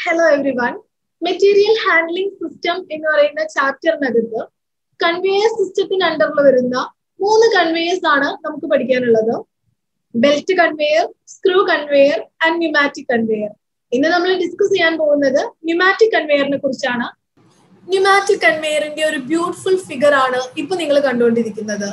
hello everyone material handling system എന്ന് പറയുന്ന ചാപ്റ്ററിനകത്ത് കൺവേയർ സിസ്റ്റത്തിന് അണ്ടറിൽ വരുന്ന മൂന്ന് കൺവേയേഴ്സ് ആണ് നമുക്ക് പഠിക്കാനുള്ളത് belt conveyor screw conveyor and pneumatic conveyor ഇന്ന് നമ്മൾ ഡിസ്കസ് ചെയ്യാൻ പോകുന്നത് ന്യൂമാറ്റിക് കൺവേയറിനെ കുറിച്ചാണ് ന്യൂമാറ്റിക് കൺവേയറിന്റെ ഒരു ബ്യൂട്ടിഫുൾ ഫിഗർ ആണ് ഇപ്പൊ നിങ്ങൾ കണ്ടുകൊണ്ടിരിക്കുന്നത്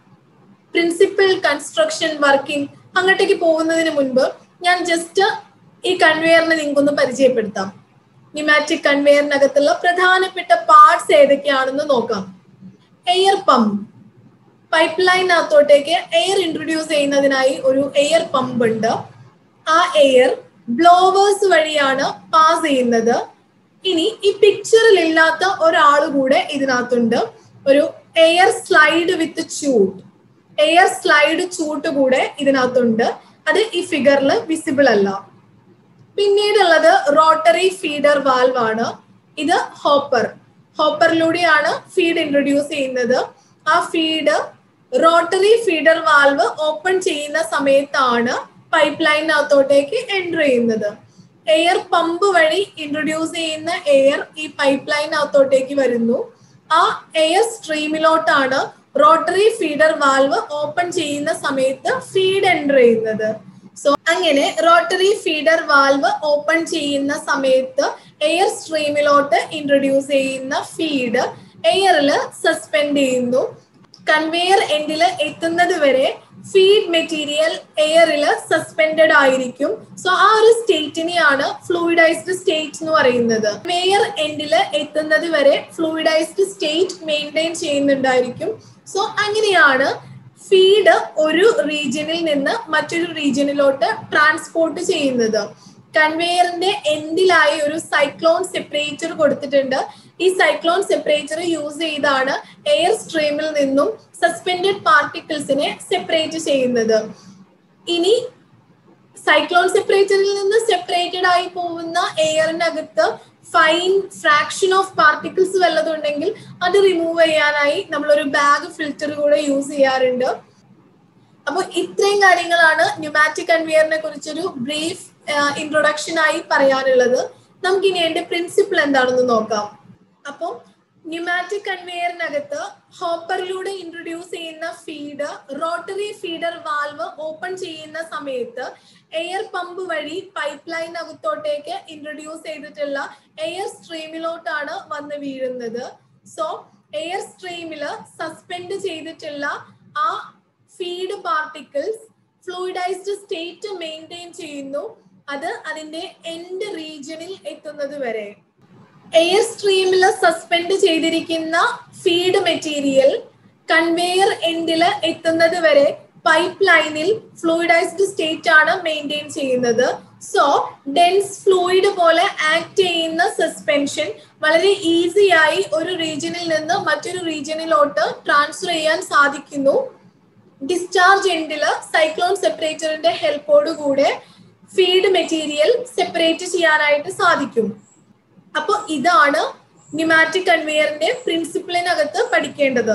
പ്രിൻസിപ്പൽ കൺസ്ട്രക്ഷൻ വർക്കിംഗ് അങ്ങോട്ടേക്ക് പോകുന്നതിന് മുൻപ് ഞാൻ ജസ്റ്റ് ഈ കൺവെയറിനെ നിങ്ങൾക്കൊന്ന് പരിചയപ്പെടുത്താം ന്യൂമാറ്റിക് കൺവെയറിനകത്തുള്ള പ്രധാനപ്പെട്ട പാർട്സ് ഏതൊക്കെയാണെന്ന് നോക്കാം എയർ പമ്പ് പൈപ്പ് ലൈനകത്തോട്ടേക്ക് എയർ ഇൻട്രൊഡ്യൂസ് ചെയ്യുന്നതിനായി ഒരു എയർ പമ്പ് ഉണ്ട് ആ എയർ ബ്ലോവേഴ്സ് വഴിയാണ് പാസ് ചെയ്യുന്നത് ഇനി ഈ പിക്ചറിൽ ഇല്ലാത്ത ഒരാൾ കൂടെ ഇതിനകത്തുണ്ട് ഒരു air slide with chute air slide chute കൂടെ ഇതിനകത്തുണ്ട് അത് ഈ ഫിഗറിൽ വിസിബിൾ അല്ല പിന്നീടുള്ളത് റോട്ടറി ഫീഡർ വാൽവ് ആണ് ഇത് ഹോപ്പർ ഹോപ്പറിലൂടെയാണ് ഫീഡ് ഇൻട്രൊഡ്യൂസ് ചെയ്യുന്നത് ആ feed rotary feeder valve open ചെയ്യുന്ന സമയത്താണ് പൈപ്പ് ലൈനകത്തോട്ടേക്ക് എൻ്റർ ചെയ്യുന്നത് എയർ പമ്പ് വഴി ഇൻട്രൊഡ്യൂസ് ചെയ്യുന്ന എയർ ഈ പൈപ്പ് ലൈനകത്തോട്ടേക്ക് വരുന്നു ആ എയർ സ്ട്രീമിലോട്ടാണ് റോട്ടറി ഫീഡർ വാൽവ് ഓപ്പൺ ചെയ്യുന്ന സമയത്ത് ഫീഡ് എൻ്റർ ചെയ്യുന്നത് സോ അങ്ങനെ റോട്ടറി ഫീഡർ വാൽവ് ഓപ്പൺ ചെയ്യുന്ന സമയത്ത് എയർ സ്ട്രീമിലോട്ട് ഇൻട്രൊഡ്യൂസ് ചെയ്യുന്ന ഫീഡ് എയറിൽ സസ്പെൻഡ് ചെയ്യുന്നു കൺവെയർ എൻഡിൽ എത്തുന്നത് വരെ ഫീഡ് മെറ്റീരിയൽ എയറിൽ സസ്പെൻഡഡ് ആയിരിക്കും സോ ആ ഒരു സ്റ്റേറ്റിനെയാണ് ഫ്ലൂയിഡൈസ്ഡ് സ്റ്റേറ്റ് എന്ന് പറയുന്നത് കൺവെയർ എൻഡിൽ എത്തുന്നത് വരെ ഫ്ലൂയിഡൈസ്ഡ് സ്റ്റേറ്റ് മെയിൻറ്റെയിൻ ചെയ്യുന്നുണ്ടായിരിക്കും സോ അങ്ങനെയാണ് ഫീഡ് ഒരു റീജിയനിൽ നിന്ന് മറ്റൊരു റീജിയനിലോട്ട് ട്രാൻസ്പോർട്ട് ചെയ്യുന്നത് കൺവെയറിന്റെ എൻഡിലായി ഒരു സൈക്ലോൺ സെപ്പറേറ്റർ കൊടുത്തിട്ടുണ്ട് ഈ സൈക്ലോൺ സെപ്പറേറ്റർ യൂസ് ചെയ്താണ് എയർ സ്ട്രീമിൽ നിന്നും സസ്പെൻഡഡ് പാർട്ടിക്കിൾസിനെ സെപ്പറേറ്റ് ചെയ്യുന്നത് ഇനി സൈക്ലോൺ സെപ്പറേറ്ററിൽ നിന്ന് സെപ്പറേറ്റഡ് ആയി പോകുന്ന എയറിനകത്ത് ഫൈൻ ഫ്രാക്ഷൻ ഓഫ് പാർട്ടിക്കിൾസ് വല്ലതുണ്ടെങ്കിൽ അത് റിമൂവ് ചെയ്യാനായി നമ്മൾ ഒരു ബാഗ് ഫിൽറ്റർ കൂടെ യൂസ് ചെയ്യാറുണ്ട് അപ്പോൾ ഇത്രയും കാര്യങ്ങളാണ് ന്യൂമാറ്റിക് കൺവെയറിനെ കുറിച്ചൊരു ബ്രീഫ് ഇൻട്രൊഡക്ഷൻ ആയി പറയാനുള്ളത് നമുക്ക് ഇനി അതിന്റെ പ്രിൻസിപ്പിൾ എന്താണെന്ന് നോക്കാം അപ്പം ന്യൂമാറ്റിക് കൺവെയറിനകത്ത് ഹോപ്പറിലൂടെ ഇൻട്രൊഡ്യൂസ് ചെയ്യുന്ന feed rotary feeder valve open ചെയ്യുന്ന സമയത്ത് എയർ പമ്പ് വഴി പൈപ്പ് ലൈനകത്തോട്ടേക്ക് ഇൻട്രൊഡ്യൂസ് ചെയ്തിട്ടുള്ള എയർ സ്ട്രീമിലോട്ടാണ് വന്ന് വീഴുന്നത് സോ എയർ സ്ട്രീമില് സസ്പെൻഡ് ചെയ്തിട്ടുള്ള ആ feed particles fluidized state maintain ചെയ്യുന്നു അത് അതിന്റെ എൻഡ് റീജിയനിൽ എത്തുന്നത് വരെ എയർ സ്ട്രീമിൽ സസ്പെൻഡ് ചെയ്തിരിക്കുന്ന ഫീഡ് മെറ്റീരിയൽ കൺവെയർ എൻഡിൽ എത്തുന്നത് വരെ പൈപ്പ് ലൈനിൽ ഫ്ലൂയിഡൈസ്ഡ് സ്റ്റേറ്റ് ആണ് മെയിൻറ്റെയിൻ ചെയ്യുന്നത് സോ ഡെൻസ് ഫ്ലൂയിഡ് പോലെ ആക്ട് ചെയ്യുന്ന സസ്പെൻഷൻ വളരെ ഈസിയായി ഒരു റീജിയനിൽ നിന്ന് മറ്റൊരു റീജിയനിലോട്ട് ട്രാൻസ്ഫർ ചെയ്യാൻ സാധിക്കുന്നു ഡിസ്ചാർജ് എൻഡില് സൈക്ലോൺ സെപ്പറേറ്ററിന്റെ ഹെൽപ്പോട് കൂടെ ഫീഡ് മെറ്റീരിയൽ സെപ്പറേറ്റ് ചെയ്യാനായിട്ട് സാധിക്കും അപ്പോൾ ഇതാണ് ന്യൂമാറ്റിക് കൺവെയറിന്റെ പ്രിൻസിപ്പിളിനകത്ത് പഠിക്കേണ്ടത്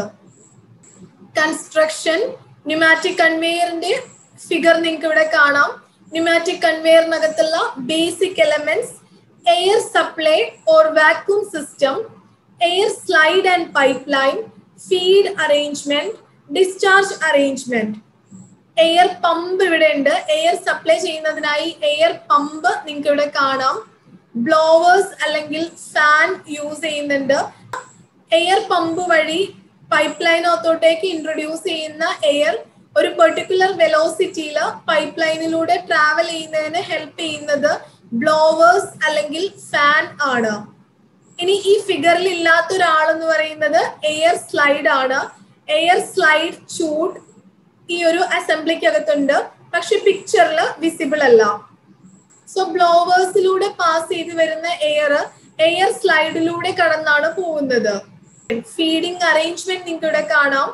കൺസ്ട്രക്ഷൻ ന്യൂമാറ്റിക് കൺവെയറിന്റെ ഫിഗർ നിങ്ങൾക്ക് ഇവിടെ കാണാം ന്യൂമാറ്റിക് കൺവെയറിനകത്തുള്ള basic elements air supply or vacuum system air slide and pipe line feed arrangement discharge arrangement air pump ഇവിടെ ഉണ്ട് എയർ സപ്ലൈ ചെയ്യുന്നതിനായി എയർ പമ്പ് നിങ്ങൾക്ക് ഇവിടെ കാണാം ബ്ലോവേഴ്സ് അല്ലെങ്കിൽ ഫാൻ യൂസ് ചെയ്യുന്നുണ്ട് എയർ പമ്പ് വഴി പൈപ്പ് ലൈനകത്തോട്ടേക്ക് ഇൻട്രൊഡ്യൂസ് ചെയ്യുന്ന എയർ ഒരു പെർട്ടിക്കുലർ വെലോസിറ്റിയിൽ പൈപ്പ് ലൈനിലൂടെ ട്രാവൽ ചെയ്യുന്നതിന് ഹെൽപ്പ് ചെയ്യുന്നത് ബ്ലോവേഴ്സ് അല്ലെങ്കിൽ ഫാൻ ആണ് ഇനി ഈ ഫിഗറിൽ ഇല്ലാത്ത ഒരാളെന്ന് പറയുന്നത് എയർ സ്ലൈഡ് ആണ് എയർ സ്ലൈഡ് ചൂട് ഈ ഒരു അസംബ്ലിക്കകത്തുണ്ട് പക്ഷെ പിക്ചറിൽ വിസിബിൾ അല്ല സോ ബ്ലോവേഴ്സിലൂടെ പാസ് ചെയ്ത് വരുന്ന എയർ എയർ സ്ലൈഡിലൂടെ കടന്നാണ് പോകുന്നത് ഫീഡിംഗ് അറേഞ്ച്മെന്റ് നിങ്ങൾക്ക് ഇവിടെ കാണാം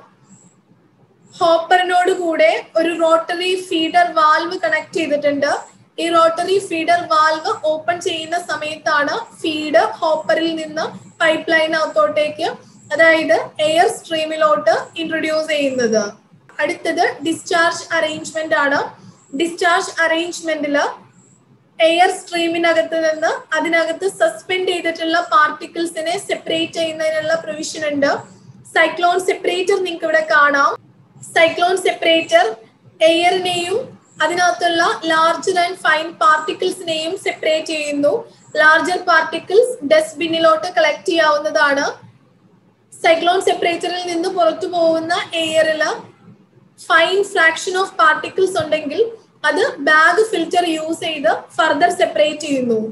ഹോപ്പറിനോട് കൂടെ ഒരു റോട്ടറി ഫീഡർ വാൽവ് കണക്ട് ചെയ്തിട്ടുണ്ട് ഈ റോട്ടറി ഫീഡർ വാൽവ് ഓപ്പൺ ചെയ്യുന്ന സമയത്താണ് ഫീഡ് ഹോപ്പറിൽ നിന്ന് പൈപ്പ് ലൈനകത്തോട്ടേക്ക് അതായത് എയർ സ്ട്രീമിലോട്ട് ഇൻട്രൊഡ്യൂസ് ചെയ്യുന്നത് അടുത്തത് ഡിസ്ചാർജ് അറേഞ്ച്മെന്റ് ആണ് ഡിസ്ചാർജ് അറേഞ്ച്മെന്റില് എയർ സ്ട്രീമിനകത്ത് നിന്ന് അതിനകത്ത് സസ്പെൻഡ് ചെയ്തിട്ടുള്ള പാർട്ടിക്കിൾസിനെ സെപ്പറേറ്റ് ചെയ്യുന്നതിനുള്ള പ്രൊവിഷൻ ഉണ്ട് സൈക്ലോൺ സെപ്പറേറ്റർ നിങ്ങൾക്ക് ഇവിടെ കാണാം സൈക്ലോൺ സെപ്പറേറ്റർ എയറിനെയും അതിനകത്തുള്ള ലാർജർ ആൻഡ് ഫൈൻ പാർട്ടിക്കിൾസിനെയും സെപ്പറേറ്റ് ചെയ്യുന്നു ലാർജർ പാർട്ടിക്കിൾസ് ഡസ്റ്റ്ബിന്നിലോട്ട് കളക്ട് ചെയ്യാവുന്നതാണ് സൈക്ലോൺ സെപ്പറേറ്ററിൽ നിന്ന് പുറത്തു പോകുന്ന എയറിൽ ഫൈൻ ഫ്രാക്ഷൻ ഓഫ് പാർട്ടിക്കിൾസ് ഉണ്ടെങ്കിൽ അത് ബാഗ് ഫിൽറ്റർ യൂസ് ചെയ്ത് ഫർദർ സെപ്പറേറ്റ് ചെയ്യുന്നു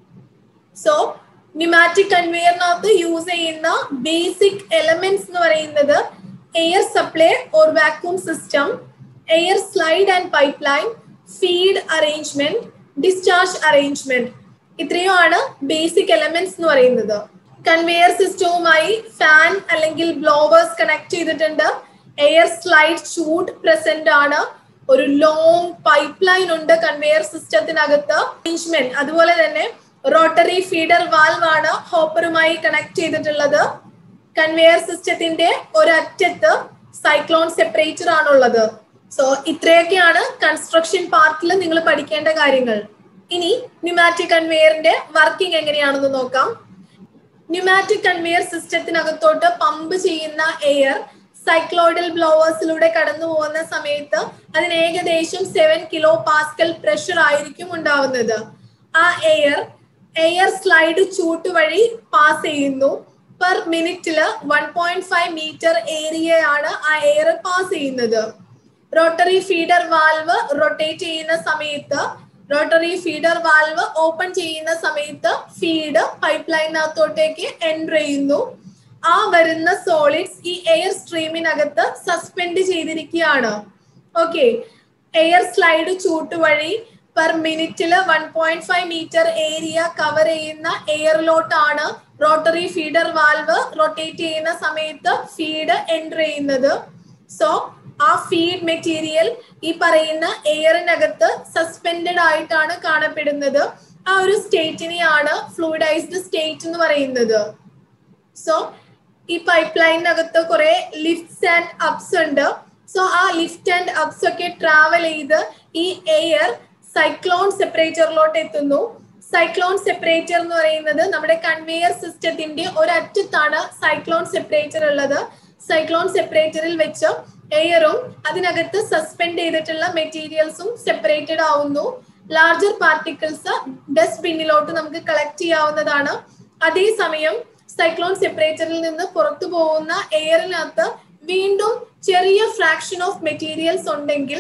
സോ ന്യൂമാറ്റിക് കൺവെയറിനകത്ത് യൂസ് ചെയ്യുന്ന ബേസിക് എലമെന്റ്സ് എന്ന് പറയുന്നത് air supply or vacuum system air slide and pipe line feed arrangement discharge arrangement ഇത്രയുമാണ് ബേസിക് എലമെന്റ്സ് എന്ന് പറയുന്നത് കൺവെയർ സിസ്റ്റവുമായി ഫാൻ അല്ലെങ്കിൽ ബ്ലോവേഴ്സ് കണക്ട് ചെയ്തിട്ടുണ്ട് എയർ സ്ലൈഡ് ചൂട് പ്രസന്റ് ആണ് ഒരു ലോങ് പൈപ്പ് ലൈൻ ഉണ്ട് കൺവെയർ സിസ്റ്റത്തിനകത്ത് അറേഞ്ച്മെന്റ് അതുപോലെ തന്നെ റോട്ടറി ഫീഡർ വാൽവ് ആണ് ഹോപ്പറുമായി കണക്ട് ചെയ്തിട്ടുള്ളത് കൺവെയർ സിസ്റ്റത്തിന്റെ ഒരറ്റത്ത് സൈക്ലോൺ സെപ്പറേറ്റർ ആണുള്ളത് സോ ഇത്രയൊക്കെയാണ് കൺസ്ട്രക്ഷൻ പാർട്ടിൽ നിങ്ങൾ പഠിക്കേണ്ട കാര്യങ്ങൾ ഇനി ന്യൂമാറ്റിക് കൺവെയറിന്റെ വർക്കിംഗ് എങ്ങനെയാണെന്ന് നോക്കാം ന്യൂമാറ്റിക് കൺവെയർ സിസ്റ്റത്തിനകത്തോട്ട് പമ്പ് ചെയ്യുന്ന എയർ സൈക്ലോയിഡൽ ബ്ലോവേഴ്സിലൂടെ കടന്നു പോകുന്ന സമയത്ത് അതിന് ഏകദേശം സെവൻ കിലോ പാസ്കൽ പ്രഷർ ആയിരിക്കും ഉണ്ടാവുന്നത് ആ എയർ എയർ സ്ലൈഡ് ചൂട്ട് വഴി പാസ് ചെയ്യുന്നു പെർ മിനിറ്റില് വൺ പോയിന്റ് ഫൈവ് മീറ്റർ ഏരിയയാണ് ആ എയർ പാസ് ചെയ്യുന്നത് റോട്ടറി ഫീഡർ വാൽവ് റൊട്ടേറ്റ് ചെയ്യുന്ന സമയത്ത് റോട്ടറി ഫീഡർ വാൽവ് ഓപ്പൺ ചെയ്യുന്ന സമയത്ത് ഫീഡ് പൈപ്പ് ലൈനകത്തോട്ടേക്ക് എൻറ്റർ ചെയ്യുന്നു ആ വരുന്ന സോളിഡ്സ് ഈ എയർ സ്ട്രീമിനകത്ത് സസ്പെൻഡ് ചെയ്തിരിക്കുകയാണ് ഓക്കെ എയർ സ്ലൈഡ് ചൂട്ട് വഴി പെർ മിനിറ്റില് one point five metre area cover ചെയ്യുന്ന എയറിലോട്ടാണ് റോട്ടറി ഫീഡർ വാൽവ് റൊട്ടേറ്റ് ചെയ്യുന്ന സമയത്ത് ഫീഡ് എൻറ്റർ ചെയ്യുന്നത് സോ ആ ഫീഡ് മെറ്റീരിയൽ ഈ പറയുന്ന എയറിനകത്ത് സസ്പെൻഡഡ് ആയിട്ടാണ് കാണപ്പെടുന്നത് ആ ഒരു സ്റ്റേറ്റിനെയാണ് ഫ്ലൂയിഡൈസ്ഡ് സ്റ്റേറ്റ് എന്ന് പറയുന്നത് സോ ഈ പൈപ്പ് ലൈനിനകത്ത് കുറെ ലിഫ്റ്റ്സ് ആൻഡ് അപ്സ് ഉണ്ട് സോ ആ ലിഫ്റ്റ് ആൻഡ് അപ്സ് ഒക്കെ ട്രാവൽ ചെയ്ത് ഈ എയർ സൈക്ലോൺ സെപ്പറേറ്ററിലോട്ട് എത്തുന്നു സൈക്ലോൺ സെപ്പറേറ്റർ എന്ന് പറയുന്നത് നമ്മുടെ കൺവെയർ സിസ്റ്റത്തിന്റെ ഒരറ്റത്താണ് സൈക്ലോൺ സെപ്പറേറ്റർ ഉള്ളത് സൈക്ലോൺ സെപ്പറേറ്ററിൽ വെച്ച് എയറും അതിനകത്ത് സസ്പെൻഡ് ചെയ്തിട്ടുള്ള മെറ്റീരിയൽസും സെപ്പറേറ്റഡ് ആവുന്നു ലാർജർ പാർട്ടിക്കിൾസ് ഡസ്റ്റ്ബിന്നിലോട്ട് നമുക്ക് കളക്ട് ചെയ്യാവുന്നതാണ് അതേസമയം സൈക്ലോൺ സെപ്പറേറ്ററിൽ നിന്ന് പുറത്തു പോകുന്ന എയറിനകത്ത് വീണ്ടും ചെറിയ ഫ്രാക്ഷൻ ഓഫ് മെറ്റീരിയൽസ് ഉണ്ടെങ്കിൽ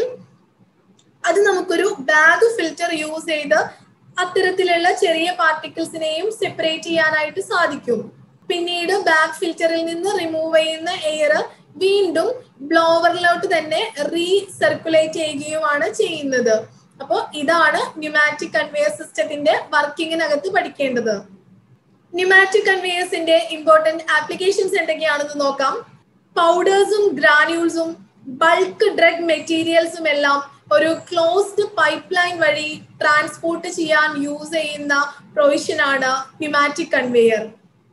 അത് നമുക്കൊരു ബാഗ് ഫിൽറ്റർ യൂസ് ചെയ്ത് അത്തരത്തിലുള്ള ചെറിയ പാർട്ടിക്കിൾസിനെയും സെപ്പറേറ്റ് ചെയ്യാനായിട്ട് സാധിക്കും പിന്നീട് ബാഗ് ഫിൽറ്ററിൽ നിന്ന് റിമൂവ് ചെയ്യുന്ന എയർ വീണ്ടും ബ്ലോവറിലോട്ട് തന്നെ റീസർക്കുലേറ്റ് ചെയ്യുകയുമാണ് ചെയ്യുന്നത് അപ്പോൾ ഇതാണ് ന്യൂമാറ്റിക് കൺവെയർ സിസ്റ്റത്തിന്റെ വർക്കിങ്ങിനകത്ത് പഠിക്കേണ്ടത് ന്യൂമാറ്റിക് കൺവെയേഴ്സിന്റെ ഇമ്പോർട്ടന്റ് ആപ്ലിക്കേഷൻസ് എന്തൊക്കെയാണെന്ന് നോക്കാം പൗഡേഴ്സും ഗ്രാന്യൂൾസും ബൾക്ക് ഡ്രഗ് മെറ്റീരിയൽസും എല്ലാം ഒരു ക്ലോസ്ഡ് പൈപ്പ് ലൈൻ വഴി ട്രാൻസ്പോർട്ട് ചെയ്യാൻ യൂസ് ചെയ്യുന്ന പ്രൊവിഷൻ ആണ് pneumatic conveyor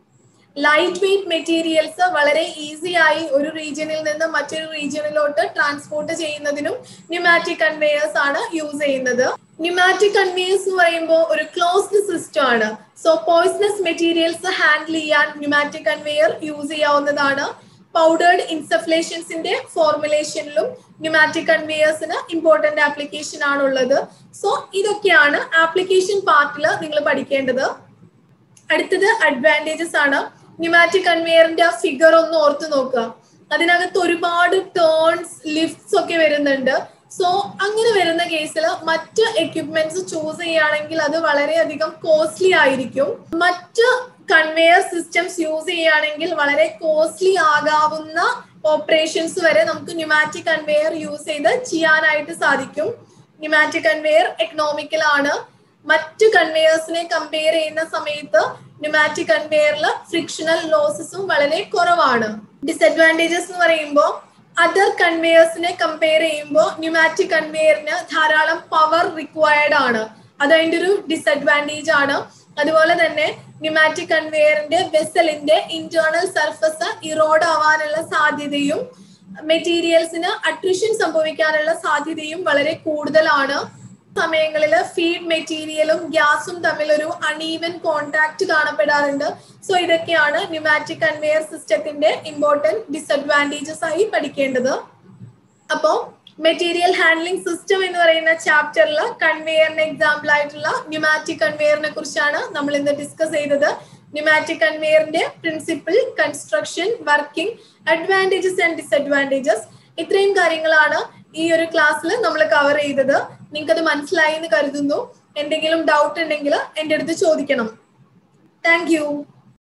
light weight materials വളരെ ഈസി ആയി ഒരു റീജിയനിൽ നിന്ന് മറ്റൊരു റീജിയനിലോട്ട് ട്രാൻസ്പോർട്ട് ചെയ്യുന്നതിനും ന്യൂമാറ്റിക് കൺവെയേഴ്സ് ആണ് യൂസ് ചെയ്യുന്നത് ന്യൂമാറ്റിക് കൺവെയേഴ്സ് എന്ന് പറയുമ്പോൾ ഒരു ക്ലോസ്ഡ് സിസ്റ്റം ആണ് സോ പോയിസണസ് മെറ്റീരിയൽസ് ഹാൻഡിൽ ചെയ്യാൻ ന്യൂമാറ്റിക് കൺവെയർ യൂസ് ചെയ്യാവുന്നതാണ് പൗഡേർഡ് ഇൻസഫ്ലേഷൻസിന്റെ ഫോർമുലേഷനിലും ന്യൂമാറ്റിക് കൺവെയേഴ്സിന് ഇമ്പോർട്ടന്റ് ആപ്ലിക്കേഷൻ ആണുള്ളത് സോ ഇതൊക്കെയാണ് ആപ്ലിക്കേഷൻ പാർട്ടിൽ നിങ്ങൾ പഠിക്കേണ്ടത് അടുത്തത് അഡ്വാൻറ്റേജസ് ആണ് ന്യൂമാറ്റിക് കൺവെയറിന്റെ ആ ഫിഗർ ഒന്ന് ഓർത്ത് നോക്കുക അതിനകത്ത് ഒരുപാട് ടേൺസ് ലിഫ്റ്റ്സ് ഒക്കെ വരുന്നുണ്ട് സോ അങ്ങനെ വരുന്ന കേസിൽ മറ്റ് എക്യുപ്മെന്റ്സ് ചൂസ് ചെയ്യുകയാണെങ്കിൽ അത് വളരെയധികം കോസ്റ്റ്ലി ആയിരിക്കും മറ്റ് കൺവെയർ സിസ്റ്റംസ് യൂസ് ചെയ്യുകയാണെങ്കിൽ വളരെ കോസ്റ്റ്ലി ആകാവുന്ന ഓപ്പറേഷൻസ് വരെ നമുക്ക് ന്യൂമാറ്റിക് കൺവെയർ യൂസ് ചെയ്ത് ചെയ്യാനായിട്ട് സാധിക്കും ന്യൂമാറ്റിക് കൺവെയർ എക്കണോമിക്കൽ ആണ് മറ്റു കൺവെയേഴ്സിനെ കമ്പയർ ചെയ്യുന്ന സമയത്ത് ന്യൂമാറ്റിക് കൺവെയറിൽ ഫ്രിക്ഷണൽ ലോസസും വളരെ കുറവാണ് ഡിസഡ്വാൻറ്റേജസ് എന്ന് പറയുമ്പോൾ അതർ കൺവെയേഴ്സിനെ കമ്പയർ ചെയ്യുമ്പോൾ ന്യൂമാറ്റിക് കൺവെയറിന് ധാരാളം പവർ റിക്വയർഡ് ആണ് അത് അതിൻ്റെ ഒരു ഡിസഡ്വാൻറ്റേജ് ആണ് അതുപോലെ തന്നെ ന്യൂമാറ്റിക് കൺവെയറിന്റെ വെസലിന്റെ ഇന്റേണൽ സർഫസ് ഇറോഡ് ആവാനുള്ള സാധ്യതയും മെറ്റീരിയൽസിന് അട്രിഷൻ സംഭവിക്കാനുള്ള സാധ്യതയും വളരെ കൂടുതലാണ് സമയങ്ങളിൽ ഫീഡ് മെറ്റീരിയലും ഗ്യാസും തമ്മിൽ ഒരു അൺഈവൻ കോണ്ടാക്ട് കാണപ്പെടാറുണ്ട് സോ ഇതൊക്കെയാണ് ന്യൂമാറ്റിക് കൺവെയർ സിസ്റ്റത്തിന്റെ ഇമ്പോർട്ടന്റ് ഡിസഡ്വാൻറ്റേജസ് ആയി പഠിക്കേണ്ടത് അപ്പോൾ മെറ്റീരിയൽ ഹാൻഡ്ലിംഗ് സിസ്റ്റം എന്ന് പറയുന്ന ചാപ്റ്ററിൽ കൺവെയറിന് എക്സാമ്പിൾ ആയിട്ടുള്ള ന്യൂമാറ്റിക് കൺവെയറിനെ കുറിച്ചാണ് നമ്മൾ ഇന്ന് ഡിസ്കസ് ചെയ്തത് ന്യൂമാറ്റിക് കൺവെയറിന്റെ principle construction working advantages and disadvantages ഇത്രയും കാര്യങ്ങളാണ് ഈ ഒരു ക്ലാസ്സിൽ നമ്മൾ കവർ ചെയ്തത് നിങ്ങൾക്ക് അത് മനസ്സിലായി എന്ന് കരുതുന്നു എന്തെങ്കിലും ഡൗട്ട് ഉണ്ടെങ്കിൽ എൻ്റെ അടുത്ത് ചോദിക്കണം താങ്ക്